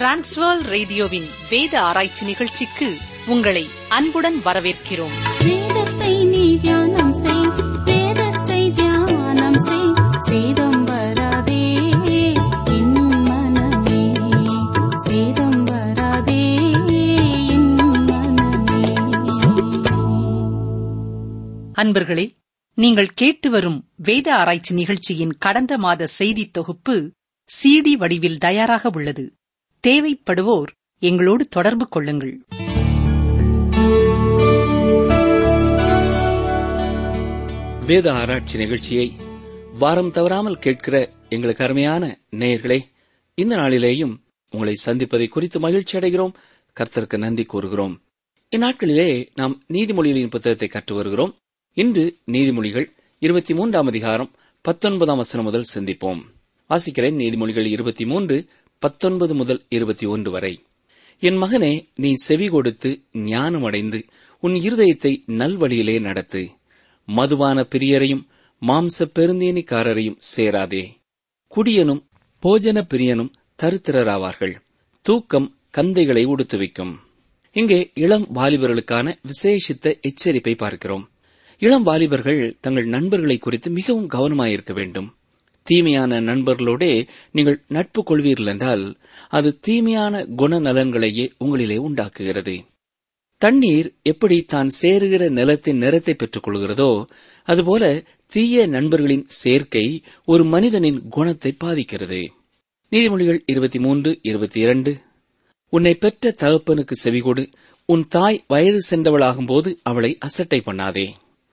transfer ரேடியோவின் வேத ஆராய்ச்சி நிகழ்ச்சிக்கு உங்களை அன்புடன் வரவேற்கிறோம் வேதத்தை நீ தியானம் செய் வேதத்தை தியானம் செய் சேதம் வராதே என் மனமே சேதம் வராதே என் மனமே அன்பர்களே நீங்கள் கேட்டு வரும் வேத ஆராய்ச்சி நிகழ்ச்சியின் கடந்த மாத செய்தி தொகுப்பு சிடி வடிவில் தயாராக உள்ளது தேவைப்படுவோர் எங்களோடு தொடர்பு கொள்ளுங்கள் வேத ஆராய்ச்சி நிகழ்ச்சியை வாரம் தவறாமல் கேட்கிற எங்களுக்கு அருமையான நேயர்களே இந்த நாளிலேயும் உங்களை சந்திப்பதை குறித்து மகிழ்ச்சி அடைகிறோம் கர்த்தருக்கு நன்றி கூறுகிறோம் இந்நாட்களிலே நாம் நீதிமொழிகளின் புத்தகத்தை கற்று வருகிறோம் இன்று நீதிமொழிகள் இருபத்தி மூன்றாம் அதிகாரம் பத்தொன்பதாம் வசனம் முதல் சிந்திப்போம் வாசிக்கிறேன் நீதிமொழிகள் இருபத்தி மூன்று பத்தொன்பது முதல் இருபத்தி ஒன்று வரை என் மகனே நீ செவி கொடுத்து ஞானமடைந்து உன் இருதயத்தை நல்வழியிலே நடத்து மதுவான பிரியரையும் மாம்ச பெருந்தேனிக்காரரையும் சேராதே குடியனும் போஜன பிரியனும் தருத்திரராவார்கள் தூக்கம் கந்தைகளை உடுத்துவிக்கும் இங்கே இளம் வாலிபர்களுக்கான விசேஷித்த எச்சரிப்பை பார்க்கிறோம் இளம் வாலிபர்கள் தங்கள் நண்பர்களை குறித்து மிகவும் கவனமாயிருக்க வேண்டும் தீமையான நண்பர்களோடே நீங்கள் நட்பு கொள்வீர்கள் என்றால் அது தீமையான குணநலன்களையே உங்களிலே உண்டாக்குகிறது தண்ணீர் எப்படி தான் சேருகிற நிலத்தின் நிறத்தை பெற்றுக் கொள்கிறதோ அதுபோல தீய நண்பர்களின் சேர்க்கை ஒரு மனிதனின் குணத்தை பாதிக்கிறது நீதிமொழிகள் இருபத்தி மூன்று இருபத்தி இரண்டு உன்னை பெற்ற தகப்பனுக்கு செவிகொடு உன் தாய் வயது சென்றவளாகும்போது அவளை அசட்டை பண்ணாதே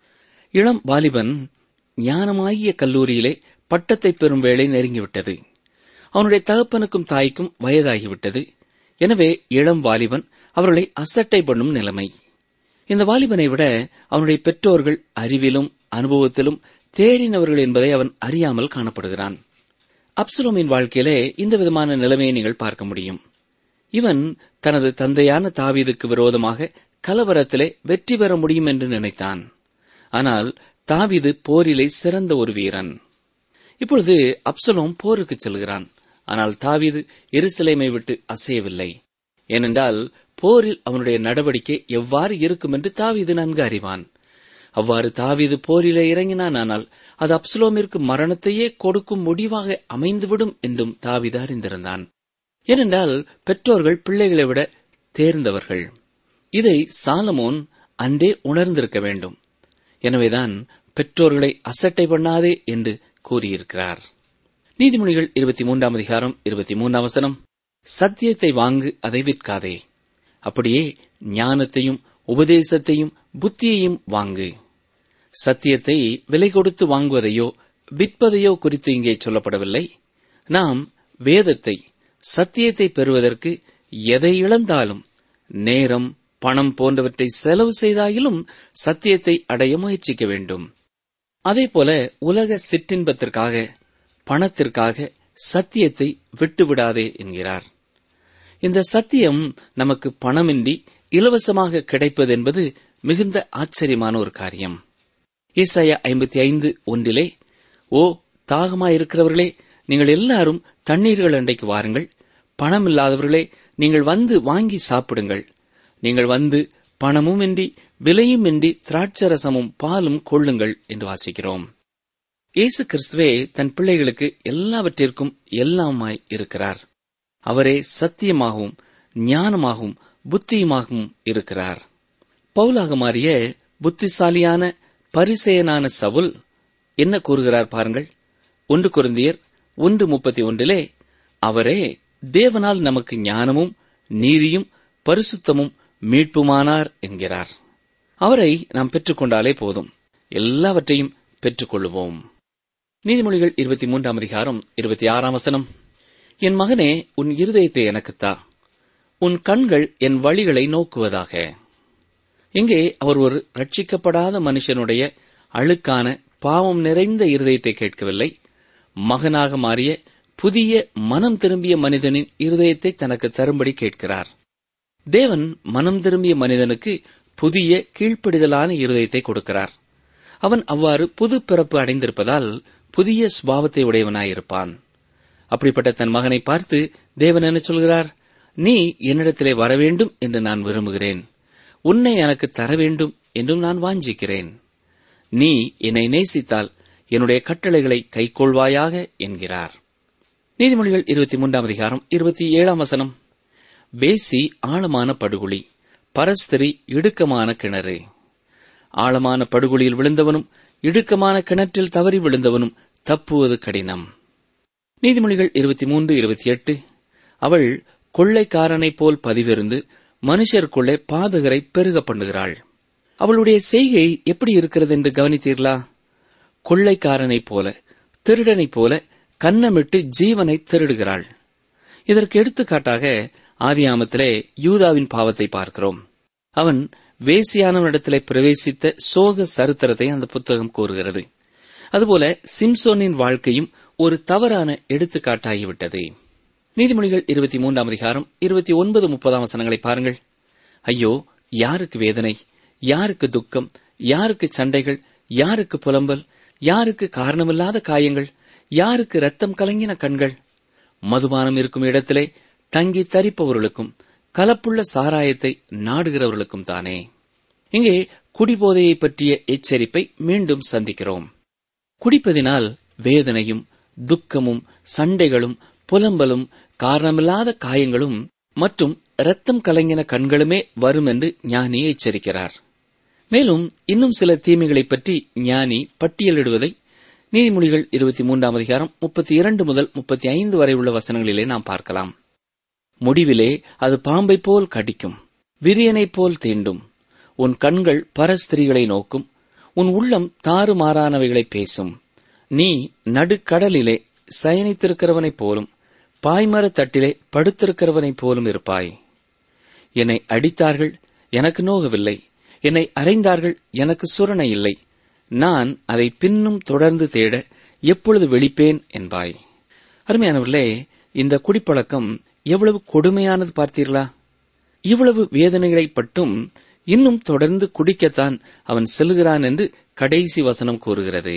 இளம் வாலிபன் ஞானமாகிய கல்லூரியிலே பட்டத்தை பெறும் வேளை நெருங்கிவிட்டது அவனுடைய தகப்பனுக்கும் தாய்க்கும் வயதாகிவிட்டது எனவே இளம் வாலிபன் அவர்களை அசட்டை பண்ணும் நிலைமை இந்த வாலிபனை விட அவனுடைய பெற்றோர்கள் அறிவிலும் அனுபவத்திலும் தேறினவர்கள் என்பதை அவன் அறியாமல் காணப்படுகிறான் அப்சுலோமின் வாழ்க்கையிலே இந்த விதமான நிலைமையை நீங்கள் பார்க்க முடியும் இவன் தனது தந்தையான தாவீதுக்கு விரோதமாக கலவரத்திலே வெற்றி பெற முடியும் என்று நினைத்தான் ஆனால் தாவீது போரிலே சிறந்த ஒரு வீரன் இப்பொழுது அப்சலோம் போருக்கு செல்கிறான் ஆனால் தாவீது எருசலேமை விட்டு அசையவில்லை ஏனென்றால் போரில் அவனுடைய நடவடிக்கை எவ்வாறு இருக்கும் என்று தாவீது நன்கு அறிவான் அவ்வாறு தாவீது போரிலே இறங்கினான் ஆனால் அது அப்சலோமிற்கு மரணத்தையே கொடுக்கும் முடிவாக அமைந்துவிடும் என்றும் தாவீது அறிந்திருந்தான் ஏனென்றால் பெற்றோர்கள் பிள்ளைகளை விட தேர்ந்தவர்கள் இதை சாலமோன் அன்றே உணர்ந்திருக்க வேண்டும் எனவேதான் பெற்றோர்களை அசட்டை பண்ணாதே என்று கூறியிருக்கிறார் நீதிமொழிகள் இருபத்தி மூன்றாம் அதிகாரம் இருபத்தி மூன்றாம் வசனம் சத்தியத்தை வாங்கு அதை விற்காதே அப்படியே ஞானத்தையும் உபதேசத்தையும் புத்தியையும் வாங்கு சத்தியத்தை விலை கொடுத்து வாங்குவதையோ விற்பதையோ குறித்து இங்கே சொல்லப்படவில்லை நாம் வேதத்தை சத்தியத்தை பெறுவதற்கு எதை இழந்தாலும் நேரம் பணம் போன்றவற்றை செலவு செய்தாயிலும் சத்தியத்தை அடைய முயற்சிக்க வேண்டும் அதேபோல உலக சிற்றின்பத்திற்காக பணத்திற்காக சத்தியத்தை விட்டுவிடாதே என்கிறார் இந்த சத்தியம் நமக்கு பணமின்றி இலவசமாக கிடைப்பது என்பது மிகுந்த ஆச்சரியமான ஒரு காரியம் ஈசாயா ஐம்பத்தி ஐந்து ஒன்றிலே ஓ தாகமாயிருக்கிறவர்களே நீங்கள் எல்லாரும் தண்ணீர்கள் அண்டைக்கு வாருங்கள் பணம் இல்லாதவர்களே நீங்கள் வந்து வாங்கி சாப்பிடுங்கள் நீங்கள் வந்து பணமும் இன்றி விலையும் இன்றி திராட்சரசமும் பாலும் கொள்ளுங்கள் என்று வாசிக்கிறோம் இயேசு கிறிஸ்துவே தன் பிள்ளைகளுக்கு எல்லாவற்றிற்கும் எல்லாமாய் இருக்கிறார் அவரே சத்தியமாகவும் ஞானமாகவும் புத்தியுமாகவும் இருக்கிறார் பவுலாக மாறிய புத்திசாலியான பரிசெயனான சவுல் என்ன கூறுகிறார் பாருங்கள் ஒன்று குருந்தியர் ஒன்று முப்பத்தி ஒன்றிலே அவரே தேவனால் நமக்கு ஞானமும் நீதியும் பரிசுத்தமும் மீட்புமானார் என்கிறார் அவரை நாம் பெற்றுக்கொண்டாலே போதும் எல்லாவற்றையும் பெற்றுக்கொள்ளுவோம் நீதிமொழிகள் இருபத்தி மூன்றாம் அதிகாரம் இருபத்தி ஆறாம் வசனம் என் மகனே உன் இருதயத்தை எனக்குத்தா உன் கண்கள் என் வழிகளை நோக்குவதாக இங்கே அவர் ஒரு ரட்சிக்கப்படாத மனுஷனுடைய அழுக்கான பாவம் நிறைந்த இருதயத்தை கேட்கவில்லை மகனாக மாறிய புதிய மனம் திரும்பிய மனிதனின் இருதயத்தை தனக்கு தரும்படி கேட்கிறார் தேவன் மனம் திரும்பிய மனிதனுக்கு புதிய கீழ்ப்படிதலான இருதயத்தை கொடுக்கிறார் அவன் அவ்வாறு புது பிறப்பு அடைந்திருப்பதால் புதிய சுபாவத்தை உடையவனாயிருப்பான் அப்படிப்பட்ட தன் மகனை பார்த்து தேவன் என்ன சொல்கிறார் நீ என்னிடத்திலே வரவேண்டும் என்று நான் விரும்புகிறேன் உன்னை எனக்கு தர வேண்டும் என்றும் நான் வாஞ்சிக்கிறேன் நீ என்னை நேசித்தால் என்னுடைய கட்டளைகளை கைக்கொள்வாயாக என்கிறார் நீதிமொழிகள் இருபத்தி மூன்றாம் அதிகாரம் இருபத்தி ஏழாம் வசனம் பேசி ஆழமான படுகுழி பரஸ்திரி இடுக்கமான கிணறு ஆழமான படுகுழியில் விழுந்தவனும் இடுக்கமான கிணற்றில் தவறி விழுந்தவனும் தப்புவது கடினம் நீதிமொழிகள் இருபத்தி மூன்று இருபத்தி எட்டு அவள் கொள்ளைக்காரனைப் போல் பதிவிருந்து மனுஷருக்குள்ளே பாதகரை பெருக பண்ணுகிறாள் அவளுடைய செய்கை எப்படி இருக்கிறது என்று கவனித்தீர்களா கொள்ளைக்காரனைப் போல திருடனைப் போல கன்னமிட்டு ஜீவனை திருடுகிறாள் இதற்கு எடுத்துக்காட்டாக ஆதியாமத்திலே யூதாவின் பாவத்தை பார்க்கிறோம் அவன் வேசியானவனிடத்திலே பிரவேசித்த சோக சரித்திரத்தை அந்த புத்தகம் கூறுகிறது அதுபோல சிம்சோனின் வாழ்க்கையும் ஒரு தவறான எடுத்துக்காட்டாகிவிட்டது நீதிமொழிகள் இருபத்தி மூன்றாம் அதிகாரம் இருபத்தி ஒன்பது முப்பதாம் வசனங்களை பாருங்கள் ஐயோ யாருக்கு வேதனை யாருக்கு துக்கம் யாருக்கு சண்டைகள் யாருக்கு புலம்பல் யாருக்கு காரணமில்லாத காயங்கள் யாருக்கு ரத்தம் கலங்கின கண்கள் மதுபானம் இருக்கும் இடத்திலே தங்கி தரிப்பவர்களுக்கும் கலப்புள்ள சாராயத்தை நாடுகிறவர்களுக்கும் தானே இங்கே குடிபோதையை பற்றிய எச்சரிப்பை மீண்டும் சந்திக்கிறோம் குடிப்பதினால் வேதனையும் துக்கமும் சண்டைகளும் புலம்பலும் காரணமில்லாத காயங்களும் மற்றும் இரத்தம் கலங்கின கண்களுமே வரும் என்று ஞானி எச்சரிக்கிறார் மேலும் இன்னும் சில தீமைகளைப் பற்றி ஞானி பட்டியலிடுவதை நீதிமொழிகள் இருபத்தி மூன்றாம் அதிகாரம் முப்பத்தி இரண்டு முதல் முப்பத்தி ஐந்து வரை உள்ள வசனங்களிலே நாம் பார்க்கலாம் முடிவிலே அது பாம்பை போல் கடிக்கும் விரியனைப் போல் தீண்டும் உன் கண்கள் பரஸ்திரிகளை நோக்கும் உன் உள்ளம் தாறுமாறானவைகளை பேசும் நீ நடுக்கடலிலே சயனித்திருக்கிறவனைப் போலும் பாய்மரத் தட்டிலே படுத்திருக்கிறவனைப் போலும் இருப்பாய் என்னை அடித்தார்கள் எனக்கு நோகவில்லை என்னை அறைந்தார்கள் எனக்கு சுரணை இல்லை நான் அதை பின்னும் தொடர்ந்து தேட எப்பொழுது வெளிப்பேன் என்பாய் அருமையானவர்களே இந்த குடிப்பழக்கம் எவ்வளவு கொடுமையானது பார்த்தீர்களா இவ்வளவு வேதனைகளைப் பட்டும் இன்னும் தொடர்ந்து குடிக்கத்தான் அவன் செல்கிறான் என்று கடைசி வசனம் கூறுகிறது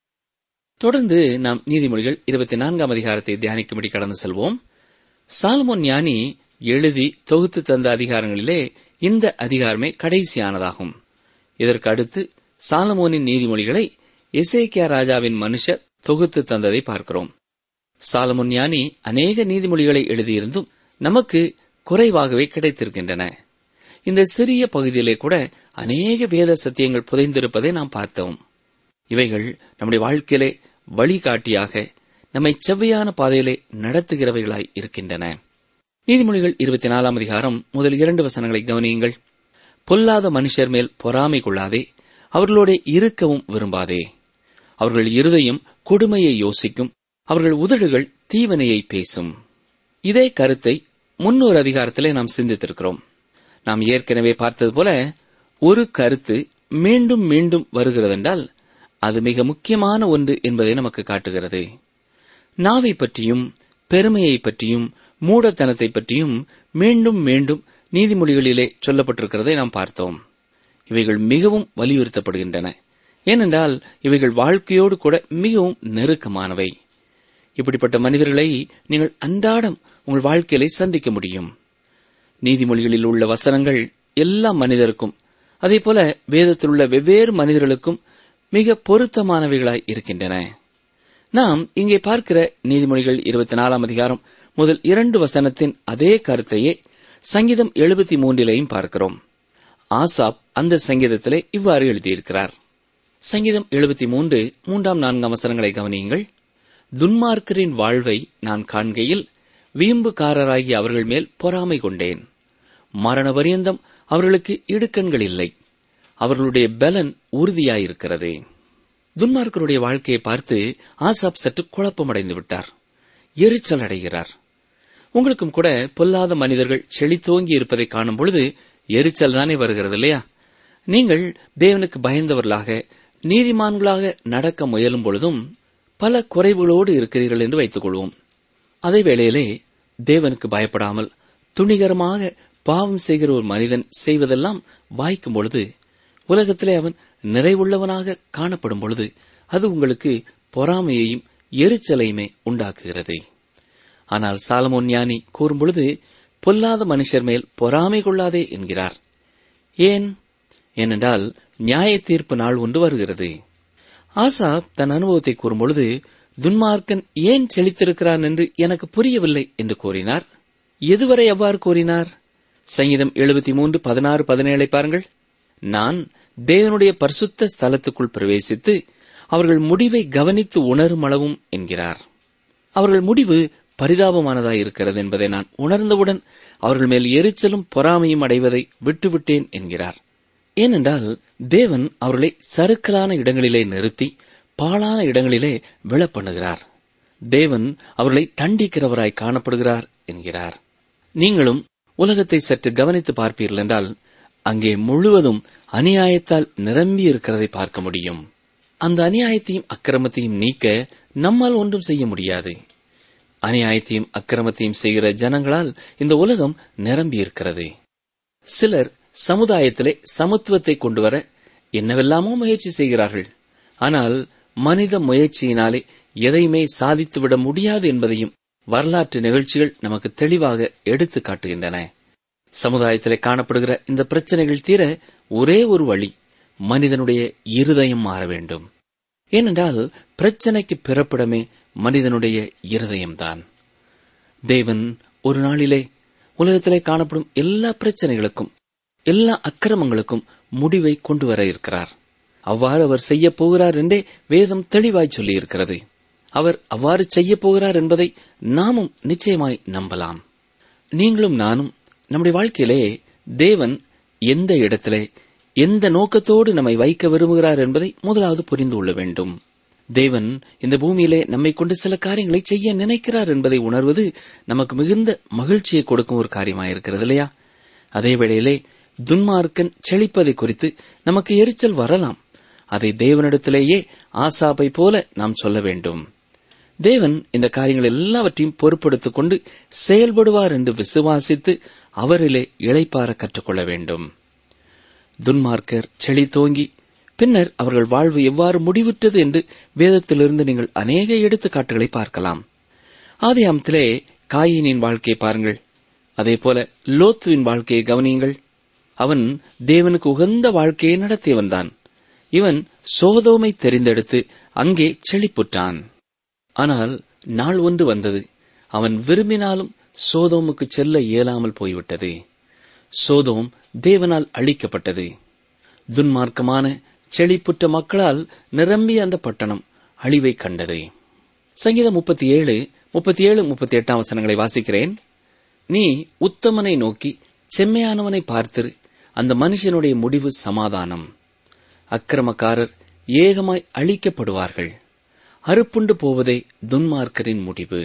தொடர்ந்து நாம் நீதிமொழிகள் இருபத்தி நான்காம் அதிகாரத்தை தியானிக்கும்படி கடந்து செல்வோம் சாலமோன் ஞானி எழுதி தொகுத்து தந்த அதிகாரங்களிலே இந்த அதிகாரமே கடைசியானதாகும் இதற்கு அடுத்து சாலமோனின் நீதிமொழிகளை எசேக்கியா ராஜாவின் மனுஷர் தொகுத்து தந்ததை பார்க்கிறோம் சாலமோன் ஞானி அநேக நீதிமொழிகளை எழுதியிருந்தும் நமக்கு குறைவாகவே கிடைத்திருக்கின்றன இந்த சிறிய பகுதியிலே கூட அநேக வேத சத்தியங்கள் புதைந்திருப்பதை நாம் பார்த்தோம் இவைகள் நம்முடைய வாழ்க்கையிலே வழிகாட்டியாக நம்மை செவ்வையான பாதையிலே நடத்துகிறவைகளாய் இருக்கின்றன நீதிமொழிகள் இருபத்தி நாலாம் அதிகாரம் முதல் இரண்டு வசனங்களை கவனியுங்கள் பொல்லாத மனுஷர் மேல் பொறாமை கொள்ளாதே அவர்களோட இருக்கவும் விரும்பாதே அவர்கள் இருதயம் கொடுமையை யோசிக்கும் அவர்கள் உதடுகள் தீவனையை பேசும் இதே கருத்தை முன்னொரு அதிகாரத்திலே நாம் சிந்தித்திருக்கிறோம் நாம் ஏற்கனவே பார்த்தது போல ஒரு கருத்து மீண்டும் மீண்டும் வருகிறதென்றால் அது மிக முக்கியமான ஒன்று என்பதை நமக்கு காட்டுகிறது நாவை பற்றியும் பெருமையை பற்றியும் மூடத்தனத்தை பற்றியும் மீண்டும் மீண்டும் நீதிமொழிகளிலே சொல்லப்பட்டிருக்கிறதை நாம் பார்த்தோம் இவைகள் மிகவும் வலியுறுத்தப்படுகின்றன ஏனென்றால் இவைகள் வாழ்க்கையோடு கூட மிகவும் நெருக்கமானவை இப்படிப்பட்ட மனிதர்களை நீங்கள் அன்றாடம் உங்கள் வாழ்க்கையிலே சந்திக்க முடியும் நீதிமொழிகளில் உள்ள வசனங்கள் எல்லா மனிதருக்கும் அதே போல வேதத்தில் உள்ள வெவ்வேறு மனிதர்களுக்கும் மிக பொருத்தமானவைகளாய் இருக்கின்றன நாம் இங்கே பார்க்கிற நீதிமொழிகள் இருபத்தி நாலாம் அதிகாரம் முதல் இரண்டு வசனத்தின் அதே கருத்தையே சங்கீதம் எழுபத்தி மூன்றிலேயும் பார்க்கிறோம் ஆசாப் அந்த சங்கீதத்திலே இவ்வாறு எழுதியிருக்கிறார் சங்கீதம் எழுபத்தி மூன்று மூன்றாம் நான்காம் வசனங்களை கவனியுங்கள் துன்மார்க்கரின் வாழ்வை நான் காண்கையில் வீம்புக்காரராகிய அவர்கள் மேல் பொறாமை கொண்டேன் மரண பரியந்தம் அவர்களுக்கு இடுக்கண்கள் இல்லை அவர்களுடைய பலன் உறுதியாயிருக்கிறது துன்மார்க்கருடைய வாழ்க்கையை பார்த்து ஆசாப் சற்று குழப்பமடைந்து விட்டார் எரிச்சல் அடைகிறார் உங்களுக்கும் கூட பொல்லாத மனிதர்கள் செழித்தோங்கி இருப்பதை காணும் பொழுது எரிச்சல் தானே வருகிறது இல்லையா நீங்கள் தேவனுக்கு பயந்தவர்களாக நீதிமான்களாக நடக்க முயலும் பொழுதும் பல குறைவுகளோடு இருக்கிறீர்கள் என்று வைத்துக் கொள்வோம் அதே வேளையிலே தேவனுக்கு பயப்படாமல் துணிகரமாக பாவம் செய்கிற ஒரு மனிதன் செய்வதெல்லாம் வாய்க்கும் பொழுது உலகத்திலே அவன் நிறைவுள்ளவனாக காணப்படும் பொழுது அது உங்களுக்கு பொறாமையையும் எரிச்சலையுமே உண்டாக்குகிறது ஆனால் சாலமோன் ஞானி கூறும் பொழுது பொல்லாத மனுஷர் மேல் பொறாமை கொள்ளாதே என்கிறார் ஏன் ஏனென்றால் நியாய தீர்ப்பு நாள் ஒன்று வருகிறது ஆசாப் தன் அனுபவத்தை கூறும்பொழுது துன்மார்க்கன் ஏன் செழித்திருக்கிறான் என்று எனக்கு புரியவில்லை என்று கூறினார் எதுவரை அவ்வாறு கூறினார் சங்கீதம் எழுபத்தி மூன்று பதினாறு பதினேழை பாருங்கள் நான் தேவனுடைய பரிசுத்த ஸ்தலத்துக்குள் பிரவேசித்து அவர்கள் முடிவை கவனித்து உணரும் அளவும் என்கிறார் அவர்கள் முடிவு பரிதாபமானதாய் இருக்கிறது என்பதை நான் உணர்ந்தவுடன் அவர்கள் மேல் எரிச்சலும் பொறாமையும் அடைவதை விட்டுவிட்டேன் என்கிறார் ஏனென்றால் தேவன் அவர்களை சறுக்கலான இடங்களிலே நிறுத்தி பாழான இடங்களிலே விழப்பண்ணுகிறார் தேவன் அவர்களை தண்டிக்கிறவராய் காணப்படுகிறார் என்கிறார் நீங்களும் உலகத்தை சற்று கவனித்து பார்ப்பீர்கள் என்றால் அங்கே முழுவதும் அநியாயத்தால் நிரம்பி இருக்கிறதை பார்க்க முடியும் அந்த அநியாயத்தையும் அக்கிரமத்தையும் நீக்க நம்மால் ஒன்றும் செய்ய முடியாது அநியாயத்தையும் அக்கிரமத்தையும் செய்கிற ஜனங்களால் இந்த உலகம் நிரம்பி இருக்கிறது சிலர் சமுதாயத்திலே சமத்துவத்தை கொண்டு வர என்னவெல்லாமோ முயற்சி செய்கிறார்கள் ஆனால் மனித முயற்சியினாலே எதையுமே சாதித்துவிட முடியாது என்பதையும் வரலாற்று நிகழ்ச்சிகள் நமக்கு தெளிவாக எடுத்து காட்டுகின்றன சமுதாயத்திலே காணப்படுகிற இந்த பிரச்சனைகள் தீர ஒரே ஒரு வழி மனிதனுடைய இருதயம் மாற வேண்டும் ஏனென்றால் பிரச்சனைக்கு பிறப்பிடமே மனிதனுடைய இருதயம்தான் தேவன் ஒரு நாளிலே உலகத்திலே காணப்படும் எல்லா பிரச்சனைகளுக்கும் எல்லா அக்கிரமங்களுக்கும் முடிவை கொண்டு வர இருக்கிறார் அவ்வாறு அவர் செய்ய போகிறார் என்றே வேதம் தெளிவாய் சொல்லியிருக்கிறது அவர் அவ்வாறு செய்ய போகிறார் என்பதை நாமும் நிச்சயமாய் நம்பலாம் நீங்களும் நானும் நம்முடைய வாழ்க்கையிலே தேவன் எந்த இடத்திலே எந்த நோக்கத்தோடு நம்மை வைக்க விரும்புகிறார் என்பதை முதலாவது புரிந்து கொள்ள வேண்டும் தேவன் இந்த பூமியிலே நம்மை கொண்டு சில காரியங்களை செய்ய நினைக்கிறார் என்பதை உணர்வது நமக்கு மிகுந்த மகிழ்ச்சியை கொடுக்கும் ஒரு காரியமாயிருக்கிறது இல்லையா அதே வேளையிலே துன்மார்க்கன் செழிப்பதை குறித்து நமக்கு எரிச்சல் வரலாம் அதை தேவனிடத்திலேயே ஆசாப்பை போல நாம் சொல்ல வேண்டும் தேவன் இந்த காரியங்கள் எல்லாவற்றையும் பொறுப்படுத்திக் கொண்டு செயல்படுவார் என்று விசுவாசித்து அவரிலே இளைப்பார கற்றுக்கொள்ள வேண்டும் துன்மார்க்கர் செழித்தோங்கி பின்னர் அவர்கள் வாழ்வு எவ்வாறு முடிவுற்றது என்று வேதத்திலிருந்து நீங்கள் அநேக எடுத்துக்காட்டுகளை பார்க்கலாம் ஆதியாமத்திலே காயினின் வாழ்க்கையை பாருங்கள் அதேபோல லோத்துவின் வாழ்க்கையை கவனியுங்கள் அவன் தேவனுக்கு உகந்த வாழ்க்கையை நடத்தியவன்தான் இவன் சோதோமை தெரிந்தெடுத்து அங்கே செழிப்புற்றான் ஆனால் நாள் ஒன்று வந்தது அவன் விரும்பினாலும் சோதோமுக்கு செல்ல இயலாமல் போய்விட்டது சோதோம் தேவனால் அழிக்கப்பட்டது துன்மார்க்கமான செழிப்புற்ற மக்களால் நிரம்பிய அந்த பட்டணம் அழிவை கண்டது சங்கீதம் முப்பத்தி ஏழு முப்பத்தி ஏழு முப்பத்தி எட்டாம் வசனங்களை வாசிக்கிறேன் நீ உத்தமனை நோக்கி செம்மையானவனை பார்த்திரு அந்த மனுஷனுடைய முடிவு சமாதானம் அக்கிரமக்காரர் ஏகமாய் அழிக்கப்படுவார்கள் அறுப்புண்டு போவதே துன்மார்க்கரின் முடிவு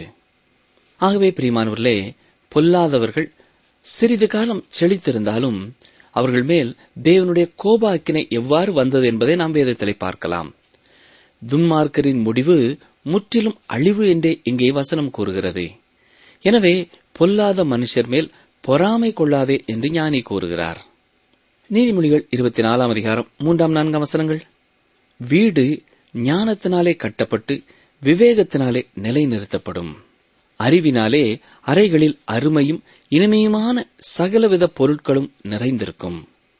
ஆகவே பிரியமானவர்களே பொல்லாதவர்கள் சிறிது காலம் செழித்திருந்தாலும் அவர்கள் மேல் தேவனுடைய கோபாக்கினை எவ்வாறு வந்தது என்பதை நாம் வேதத்திலே பார்க்கலாம் துன்மார்க்கரின் முடிவு முற்றிலும் அழிவு என்றே இங்கே வசனம் கூறுகிறது எனவே பொல்லாத மனுஷர் மேல் பொறாமை கொள்ளாதே என்று ஞானி கூறுகிறார் நீதிமொழிகள் இருபத்தி நாலாம் அதிகாரம் மூன்றாம் நான்காம் வசனங்கள் வீடு ஞானத்தினாலே கட்டப்பட்டு விவேகத்தினாலே நிலைநிறுத்தப்படும் அறிவினாலே அறைகளில் அருமையும் இனிமையுமான சகலவித பொருட்களும் நிறைந்திருக்கும்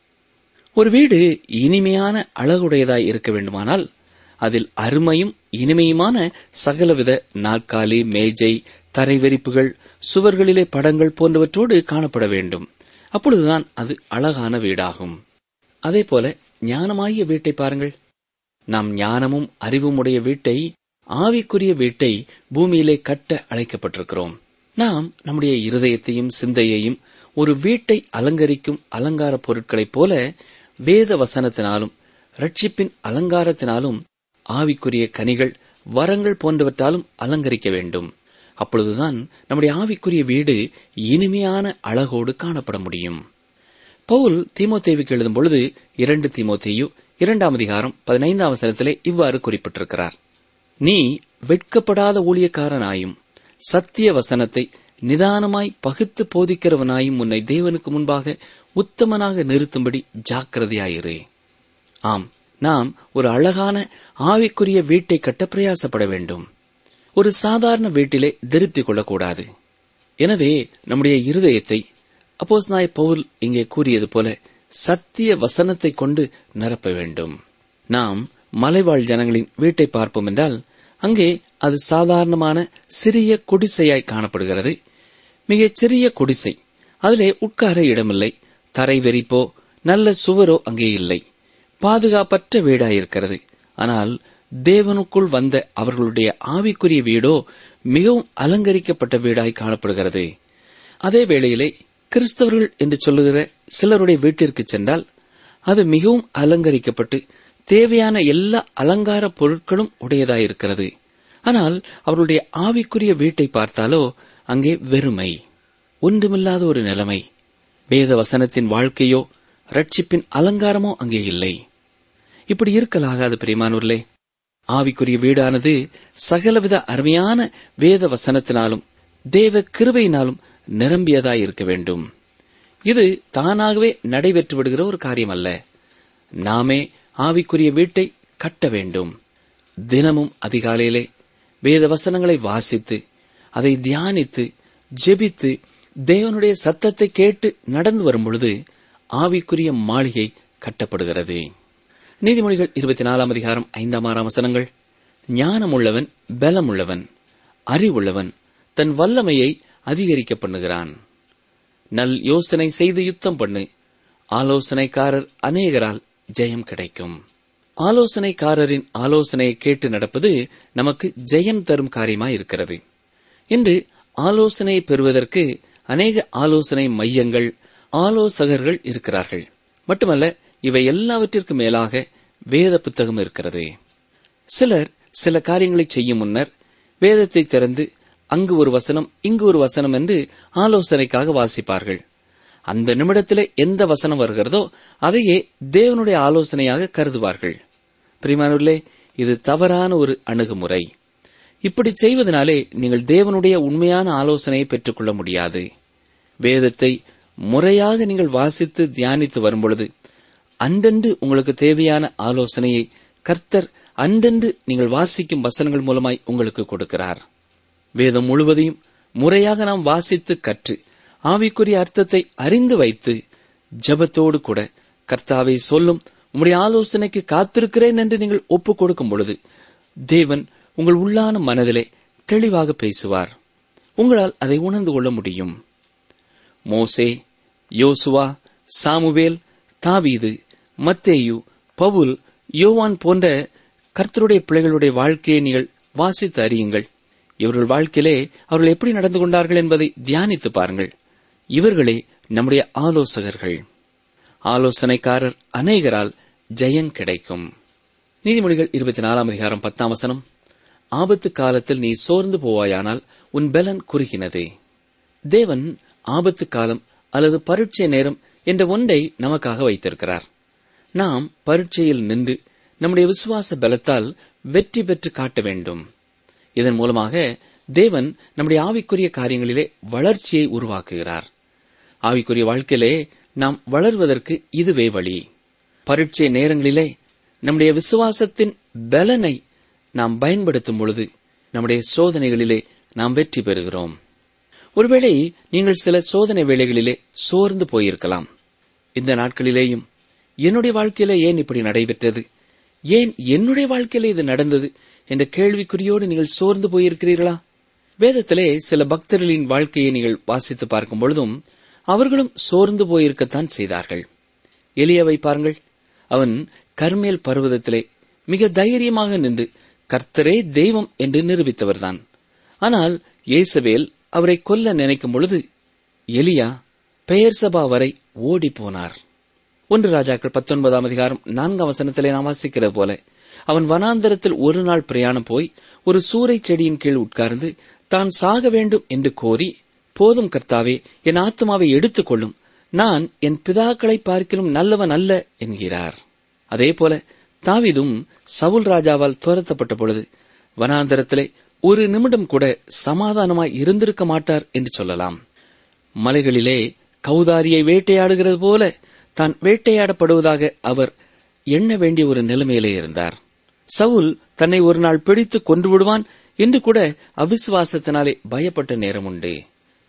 ஒரு வீடு இனிமையான அழகுடையதாய் இருக்க வேண்டுமானால் அதில் அருமையும் இனிமையுமான சகலவித நாற்காலி மேஜை தரைவெறிப்புகள் சுவர்களிலே படங்கள் போன்றவற்றோடு காணப்பட வேண்டும் அப்பொழுதுதான் அது அழகான வீடாகும் அதேபோல ஞானமாகிய வீட்டை பாருங்கள் நாம் ஞானமும் அறிவும் உடைய வீட்டை ஆவிக்குரிய வீட்டை பூமியிலே கட்ட அழைக்கப்பட்டிருக்கிறோம் நாம் நம்முடைய இருதயத்தையும் சிந்தையையும் ஒரு வீட்டை அலங்கரிக்கும் அலங்கார பொருட்களைப் போல வேத வசனத்தினாலும் ரட்சிப்பின் அலங்காரத்தினாலும் ஆவிக்குரிய கனிகள் வரங்கள் போன்றவற்றாலும் அலங்கரிக்க வேண்டும் அப்பொழுதுதான் நம்முடைய ஆவிக்குரிய வீடு இனிமையான அழகோடு காணப்பட முடியும் பவுல் தீமோத்தேவுக்கு எழுதும் பொழுது இரண்டு தீமோத்தேயு இரண்டாம் அதிகாரம் பதினைந்தாம் வசனத்திலே இவ்வாறு குறிப்பிட்டிருக்கிறார் நீ வெட்கப்படாத ஊழியக்காரனாயும் சத்திய வசனத்தை நிதானமாய் பகுத்து போதிக்கிறவனாயும் உன்னை தேவனுக்கு முன்பாக உத்தமனாக நிறுத்தும்படி ஜாக்கிரதையாயிரு ஆம் நாம் ஒரு அழகான ஆவிக்குரிய வீட்டை கட்ட பிரயாசப்பட வேண்டும் ஒரு சாதாரண வீட்டிலே திருப்தி கொள்ளக்கூடாது எனவே நம்முடைய இருதயத்தை அப்போஸ் நாய் பவுல் இங்கே கூறியது போல சத்திய வசனத்தை கொண்டு நிரப்ப வேண்டும் நாம் மலைவாழ் ஜனங்களின் வீட்டை பார்ப்போம் என்றால் அங்கே அது சாதாரணமான சிறிய குடிசையாய் காணப்படுகிறது மிகச் சிறிய குடிசை அதிலே உட்கார இடமில்லை தரை வெறிப்போ நல்ல சுவரோ அங்கே இல்லை பாதுகாப்பற்ற வீடாயிருக்கிறது ஆனால் தேவனுக்குள் வந்த அவர்களுடைய ஆவிக்குரிய வீடோ மிகவும் அலங்கரிக்கப்பட்ட வீடாய் காணப்படுகிறது அதே வேளையிலே கிறிஸ்தவர்கள் என்று சொல்லுகிற சிலருடைய வீட்டிற்கு சென்றால் அது மிகவும் அலங்கரிக்கப்பட்டு தேவையான எல்லா அலங்கார பொருட்களும் உடையதாயிருக்கிறது ஆனால் அவர்களுடைய ஆவிக்குரிய வீட்டை பார்த்தாலோ அங்கே வெறுமை ஒன்றுமில்லாத ஒரு நிலைமை வேத வசனத்தின் வாழ்க்கையோ ரட்சிப்பின் அலங்காரமோ அங்கே இல்லை இப்படி இருக்கலாகாது பிரியமானவர்களே ஆவிக்குரிய வீடானது சகலவித அருமையான வேத வசனத்தினாலும் தேவ கிருபையினாலும் நிரம்பியதாய் இருக்க வேண்டும் இது தானாகவே நடைபெற்று விடுகிற ஒரு காரியம் அல்ல நாமே ஆவிக்குரிய வீட்டை கட்ட வேண்டும் தினமும் அதிகாலையிலே வேத வசனங்களை வாசித்து அதை தியானித்து ஜெபித்து தேவனுடைய சத்தத்தை கேட்டு நடந்து வரும் பொழுது ஆவிக்குரிய மாளிகை கட்டப்படுகிறது நீதிமொழிகள் இருபத்தி நாலாம் அதிகாரம் ஐந்தாம் ஆறாம் வசனங்கள் ஞானமுள்ளவன் பலமுள்ளவன் அறிவுள்ளவன் தன் வல்லமையை அதிகரிக்க பண்ணுகிறான் நல் யோசனை செய்து யுத்தம் பண்ணு ஆலோசனைக்காரர் அநேகரால் ஜெயம் கிடைக்கும் ஆலோசனைக்காரரின் ஆலோசனையை கேட்டு நடப்பது நமக்கு ஜெயம் தரும் காரியமாய் இருக்கிறது இன்று ஆலோசனையை பெறுவதற்கு அநேக ஆலோசனை மையங்கள் ஆலோசகர்கள் இருக்கிறார்கள் மட்டுமல்ல இவை எல்லாவற்றிற்கும் மேலாக வேத புத்தகம் இருக்கிறது சிலர் சில காரியங்களை செய்யும் முன்னர் வேதத்தை திறந்து அங்கு ஒரு வசனம் இங்கு ஒரு வசனம் என்று ஆலோசனைக்காக வாசிப்பார்கள் அந்த நிமிடத்திலே எந்த வசனம் வருகிறதோ அதையே தேவனுடைய ஆலோசனையாக கருதுவார்கள் பிரிமானூர்களே இது தவறான ஒரு அணுகுமுறை இப்படி செய்வதனாலே நீங்கள் தேவனுடைய உண்மையான ஆலோசனையை பெற்றுக்கொள்ள முடியாது வேதத்தை முறையாக நீங்கள் வாசித்து தியானித்து வரும்பொழுது அன்றன்று உங்களுக்கு தேவையான ஆலோசனையை கர்த்தர் அன்றன்று நீங்கள் வாசிக்கும் வசனங்கள் மூலமாய் உங்களுக்கு கொடுக்கிறார் வேதம் முழுவதையும் முறையாக நாம் வாசித்து கற்று ஆவிக்குரிய அர்த்தத்தை அறிந்து வைத்து ஜபத்தோடு கூட கர்த்தாவை சொல்லும் உம்முடைய ஆலோசனைக்கு காத்திருக்கிறேன் என்று நீங்கள் ஒப்புக் கொடுக்கும் பொழுது தேவன் உங்கள் உள்ளான மனதிலே தெளிவாக பேசுவார் உங்களால் அதை உணர்ந்து கொள்ள முடியும் மோசே யோசுவா சாமுவேல் தாவீது மத்தேயு பவுல் யோவான் போன்ற கர்த்தருடைய பிள்ளைகளுடைய வாழ்க்கையை நீங்கள் வாசித்து அறியுங்கள் இவர்கள் வாழ்க்கையிலே அவர்கள் எப்படி நடந்து கொண்டார்கள் என்பதை தியானித்து பாருங்கள் இவர்களே நம்முடைய ஆலோசகர்கள் ஆலோசனைக்காரர் அநேகரால் ஜெயம் கிடைக்கும் நீதிமொழிகள் இருபத்தி நாலாம் அதிகாரம் பத்தாம் வசனம் ஆபத்து காலத்தில் நீ சோர்ந்து போவாயானால் உன் பலன் குறுகினதே தேவன் ஆபத்து காலம் அல்லது பரீட்சை நேரம் என்ற ஒன்றை நமக்காக வைத்திருக்கிறார் நாம் பரீட்சையில் நின்று நம்முடைய விசுவாச பலத்தால் வெற்றி பெற்று காட்ட வேண்டும் இதன் மூலமாக தேவன் நம்முடைய ஆவிக்குரிய காரியங்களிலே வளர்ச்சியை உருவாக்குகிறார் ஆவிக்குரிய வாழ்க்கையிலே நாம் வளர்வதற்கு இதுவே வழி பரீட்சை நேரங்களிலே நம்முடைய விசுவாசத்தின் பலனை நாம் பயன்படுத்தும் பொழுது நம்முடைய சோதனைகளிலே நாம் வெற்றி பெறுகிறோம் ஒருவேளை நீங்கள் சில சோதனை வேளைகளிலே சோர்ந்து போயிருக்கலாம் இந்த நாட்களிலேயும் என்னுடைய வாழ்க்கையிலே ஏன் இப்படி நடைபெற்றது ஏன் என்னுடைய வாழ்க்கையில இது நடந்தது என்ற கேள்விக்குறியோடு நீங்கள் சோர்ந்து போயிருக்கிறீர்களா வேதத்திலே சில பக்தர்களின் வாழ்க்கையை நீங்கள் வாசித்து பார்க்கும் பொழுதும் அவர்களும் சோர்ந்து போயிருக்கத்தான் செய்தார்கள் எளியவை பாருங்கள் அவன் கர்மேல் பர்வதத்திலே மிக தைரியமாக நின்று கர்த்தரே தெய்வம் என்று நிரூபித்தவர்தான் ஆனால் இயேசவேல் அவரை கொல்ல நினைக்கும் பொழுது எலியா பெயர் சபா வரை ஓடி போனார் ஒன்று ராஜாக்கள் பத்தொன்பதாம் அதிகாரம் நான்காம் வசனத்திலே நாம் வாசிக்கிறது போல அவன் வனாந்தரத்தில் ஒரு நாள் பிரயாணம் போய் ஒரு சூறை செடியின் கீழ் உட்கார்ந்து தான் சாக வேண்டும் என்று கோரி போதும் கர்த்தாவே என் ஆத்மாவை எடுத்துக் கொள்ளும் நான் என் பிதாக்களை பார்க்கிலும் நல்லவன் அல்ல என்கிறார் அதே போல தாவிதும் சவுல் ராஜாவால் துரத்தப்பட்ட பொழுது வனாந்தரத்திலே ஒரு நிமிடம் கூட சமாதானமாய் இருந்திருக்க மாட்டார் என்று சொல்லலாம் மலைகளிலே கௌதாரியை வேட்டையாடுகிறது போல தான் வேட்டையாடப்படுவதாக அவர் எண்ண வேண்டிய ஒரு நிலைமையிலே இருந்தார் சவுல் தன்னை ஒரு நாள் பிடித்து கொன்று விடுவான் என்று கூட அவிசுவாசத்தினாலே பயப்பட்ட நேரம் உண்டு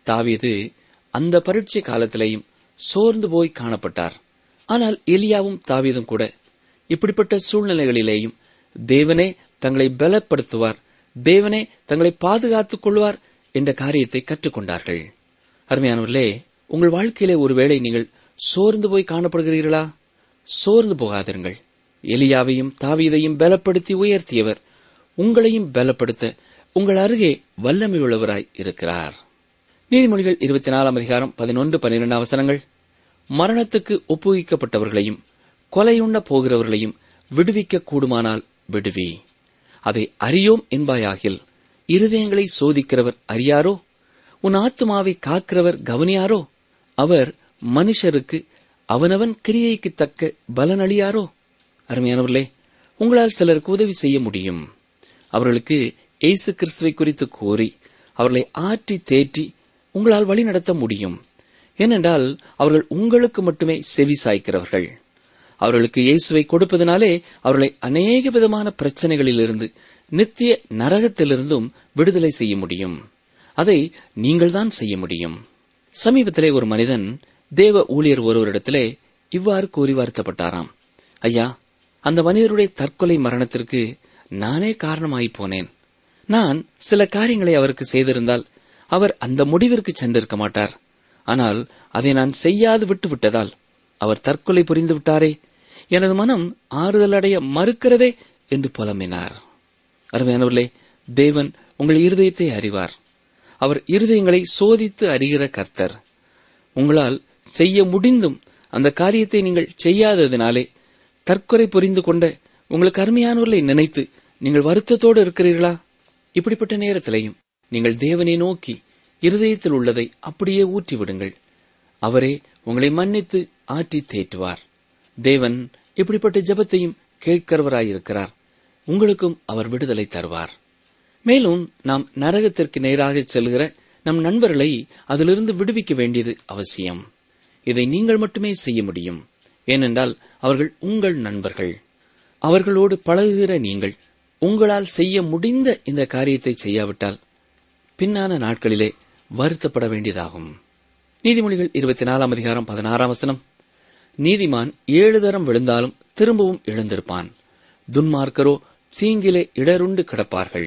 தாவீது அந்த பரீட்சை காலத்திலேயும் சோர்ந்து போய் காணப்பட்டார் ஆனால் எலியாவும் தாவீதும் கூட இப்படிப்பட்ட சூழ்நிலைகளிலேயும் தேவனே தங்களை பலப்படுத்துவார் தேவனே தங்களை பாதுகாத்துக் கொள்வார் என்ற காரியத்தை கற்றுக்கொண்டார்கள் அருமையானவர்களே உங்கள் வாழ்க்கையிலே ஒருவேளை நீங்கள் சோர்ந்து போய் காணப்படுகிறீர்களா சோர்ந்து போகாதிருங்கள் எலியாவையும் தாவீதையும் பலப்படுத்தி உயர்த்தியவர் உங்களையும் பலப்படுத்த உங்கள் அருகே வல்லமை உள்ளவராய் இருக்கிறார் நீதிமொழிகள் இருபத்தி நாலாம் அதிகாரம் பதினொன்று பன்னிரண்டு அவசரங்கள் மரணத்துக்கு ஒப்புவிக்கப்பட்டவர்களையும் கொலையுண்ண போகிறவர்களையும் விடுவிக்க கூடுமானால் விடுவி அதை அறியோம் என்பாயாகில் இருதயங்களை சோதிக்கிறவர் அறியாரோ உன் ஆத்துமாவை காக்கிறவர் கவனியாரோ அவர் மனுஷருக்கு அவனவன் கிரியைக்கு தக்க பலனளியாரோ அருமையானவர்களே உங்களால் சிலருக்கு உதவி செய்ய முடியும் அவர்களுக்கு இயேசு கிறிஸ்துவை குறித்து கூறி அவர்களை ஆற்றி தேற்றி உங்களால் வழிநடத்த முடியும் ஏனென்றால் அவர்கள் உங்களுக்கு மட்டுமே செவி சாய்க்கிறவர்கள் அவர்களுக்கு இயேசுவை கொடுப்பதனாலே அவர்களை அநேக விதமான பிரச்சனைகளிலிருந்து நித்திய நரகத்திலிருந்தும் விடுதலை செய்ய முடியும் அதை நீங்கள்தான் செய்ய முடியும் சமீபத்திலே ஒரு மனிதன் தேவ ஊழியர் ஒருவரிடத்திலே இவ்வாறு கூறி வருத்தப்பட்டாராம் ஐயா அந்த மனிதருடைய தற்கொலை மரணத்திற்கு நானே காரணமாய் போனேன் நான் சில காரியங்களை அவருக்கு செய்திருந்தால் அவர் அந்த முடிவிற்கு சென்றிருக்க மாட்டார் ஆனால் அதை நான் செய்யாது விட்டு விட்டதால் அவர் தற்கொலை புரிந்து விட்டாரே எனது மனம் ஆறுதல் அடைய மறுக்கிறதே என்று புலம்பினார் அருமையானவர்களே தேவன் உங்கள் இருதயத்தை அறிவார் அவர் இருதயங்களை சோதித்து அறிகிற கர்த்தர் உங்களால் செய்ய முடிந்தும் அந்த காரியத்தை நீங்கள் செய்யாததினாலே தற்கொலை புரிந்து கொண்ட உங்களுக்கு அருமையானவர்களை நினைத்து நீங்கள் வருத்தத்தோடு இருக்கிறீர்களா இப்படிப்பட்ட நேரத்திலையும் நீங்கள் தேவனை நோக்கி இருதயத்தில் உள்ளதை அப்படியே ஊற்றி விடுங்கள் அவரே உங்களை மன்னித்து ஆற்றி தேற்றுவார் தேவன் இப்படிப்பட்ட ஜெபத்தையும் கேட்கிறவராயிருக்கிறார் உங்களுக்கும் அவர் விடுதலை தருவார் மேலும் நாம் நரகத்திற்கு நேராக செல்கிற நம் நண்பர்களை அதிலிருந்து விடுவிக்க வேண்டியது அவசியம் இதை நீங்கள் மட்டுமே செய்ய முடியும் ஏனென்றால் அவர்கள் உங்கள் நண்பர்கள் அவர்களோடு பழகுகிற நீங்கள் உங்களால் செய்ய முடிந்த இந்த காரியத்தை செய்யாவிட்டால் பின்னான நாட்களிலே வருத்தப்பட வேண்டியதாகும் நீதிமொழிகள் இருபத்தி நாலாம் அதிகாரம் பதினாறாம் வசனம் நீதிமான் ஏழு தரம் விழுந்தாலும் திரும்பவும் எழுந்திருப்பான் துன்மார்க்கரோ தீங்கிலே இடருண்டு கிடப்பார்கள்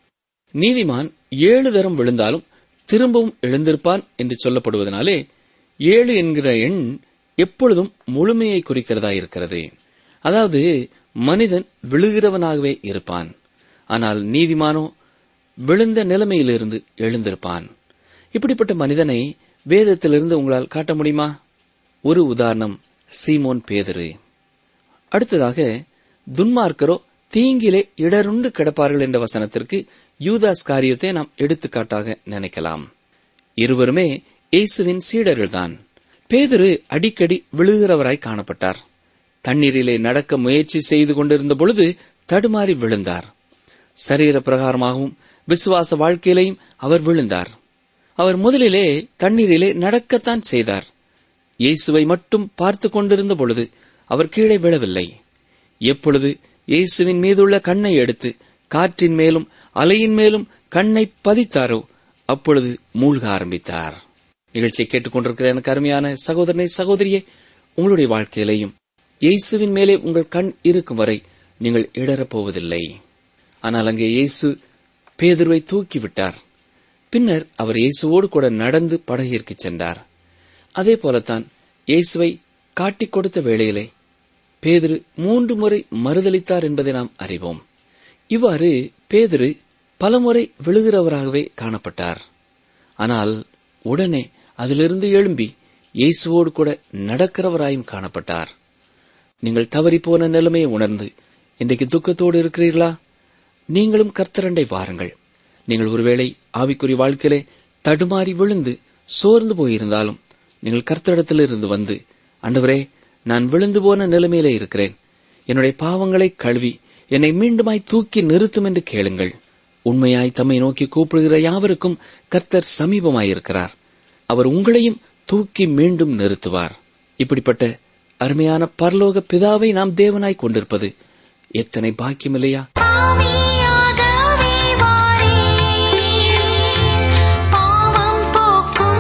நீதிமான் ஏழு தரம் விழுந்தாலும் திரும்பவும் எழுந்திருப்பான் என்று சொல்லப்படுவதனாலே ஏழு என்கிற எண் எப்பொழுதும் முழுமையை குறிக்கிறதா இருக்கிறது அதாவது மனிதன் விழுகிறவனாகவே இருப்பான் ஆனால் நீதிமானோ விழுந்த நிலைமையிலிருந்து எழுந்திருப்பான் இப்படிப்பட்ட மனிதனை வேதத்திலிருந்து உங்களால் காட்ட முடியுமா ஒரு உதாரணம் சீமோன் பேதரு அடுத்ததாக துன்மார்க்கரோ தீங்கிலே இடருண்டு கிடப்பார்கள் என்ற வசனத்திற்கு யூதாஸ் காரியத்தை நாம் எடுத்துக்காட்டாக நினைக்கலாம் இருவருமே இயேசுவின் சீடர்கள்தான் பேதரு அடிக்கடி விழுகிறவராய் காணப்பட்டார் தண்ணீரிலே நடக்க முயற்சி செய்து கொண்டிருந்த பொழுது தடுமாறி விழுந்தார் சரீர பிரகாரமாகவும் விசுவாச வாழ்க்கையிலையும் அவர் விழுந்தார் அவர் முதலிலே தண்ணீரிலே நடக்கத்தான் செய்தார் இயேசுவை மட்டும் பார்த்து கொண்டிருந்த பொழுது அவர் கீழே விழவில்லை எப்பொழுது இயேசுவின் மீதுள்ள கண்ணை எடுத்து காற்றின் மேலும் அலையின் மேலும் கண்ணை பதித்தாரோ அப்பொழுது மூழ்க ஆரம்பித்தார் நிகழ்ச்சியை கேட்டுக்கொண்டிருக்கிற எனக்கு அருமையான சகோதரனை சகோதரியே உங்களுடைய வாழ்க்கையிலையும் இயேசுவின் மேலே உங்கள் கண் இருக்கும் வரை நீங்கள் இடறப் போவதில்லை ஆனால் அங்கே இயேசு பேதுருவை தூக்கிவிட்டார் பின்னர் அவர் இயேசுவோடு கூட நடந்து படகிற்கு சென்றார் அதே போலத்தான் இயேசுவை காட்டிக் கொடுத்த வேளையிலே பேதுரு மூன்று முறை மறுதளித்தார் என்பதை நாம் அறிவோம் இவ்வாறு பேதுரு பலமுறை விழுகிறவராகவே காணப்பட்டார் ஆனால் உடனே அதிலிருந்து எழும்பி இயேசுவோடு கூட நடக்கிறவராயும் காணப்பட்டார் நீங்கள் தவறிப்போன நிலைமையை உணர்ந்து இன்றைக்கு துக்கத்தோடு இருக்கிறீர்களா நீங்களும் கர்த்தரண்டை வாருங்கள் நீங்கள் ஒருவேளை ஆவிக்குறி வாழ்க்கையிலே தடுமாறி விழுந்து சோர்ந்து போயிருந்தாலும் நீங்கள் கர்த்தரிடத்திலிருந்து வந்து ஆண்டவரே நான் விழுந்து போன நிலைமையிலே இருக்கிறேன் என்னுடைய பாவங்களை கழுவி என்னை மீண்டுமாய் தூக்கி நிறுத்தும் என்று கேளுங்கள் உண்மையாய் தம்மை நோக்கி கூப்பிடுகிற யாவருக்கும் கர்த்தர் சமீபமாயிருக்கிறார் அவர் உங்களையும் தூக்கி மீண்டும் நிறுத்துவார் இப்படிப்பட்ட அருமையான பரலோக பிதாவை நாம் தேவனாய் கொண்டிருப்பது எத்தனை பாக்கியம் இல்லையா ஆவியாகவே வாரே பாவம் போக்கும்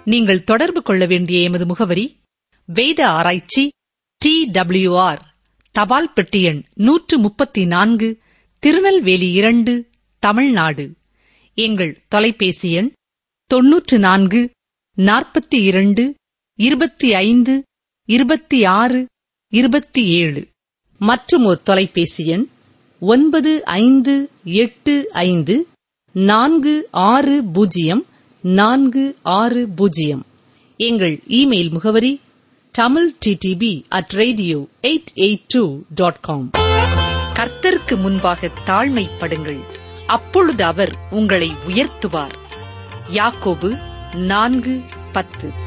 நீங்கள் தொடர்பு கொள்ள வேண்டிய எமது முகவரி வேத ஆராய்ச்சி டி ஆர் தபால் பெட்டி எண் நூற்று முப்பத்தி நான்கு திருநெல்வேலி இரண்டு தமிழ்நாடு எங்கள் தொலைபேசி எண் தொன்னூற்று நான்கு நாற்பத்தி இரண்டு இருபத்தி ஐந்து இருபத்தி ஆறு இருபத்தி ஏழு மற்றும் ஒரு தொலைபேசி எண் ஒன்பது ஐந்து எட்டு ஐந்து நான்கு ஆறு பூஜ்ஜியம் நான்கு ஆறு பூஜ்ஜியம் எங்கள் இமெயில் முகவரி Tamil DTP at radio eight eight two dot com கர்த்தருக்கு முன்பாக தாழ்மைப்படுங்கள் அப்பொழுது அவர் உங்களை உயர்த்துவார் யாக்கோபு நான்கு பத்து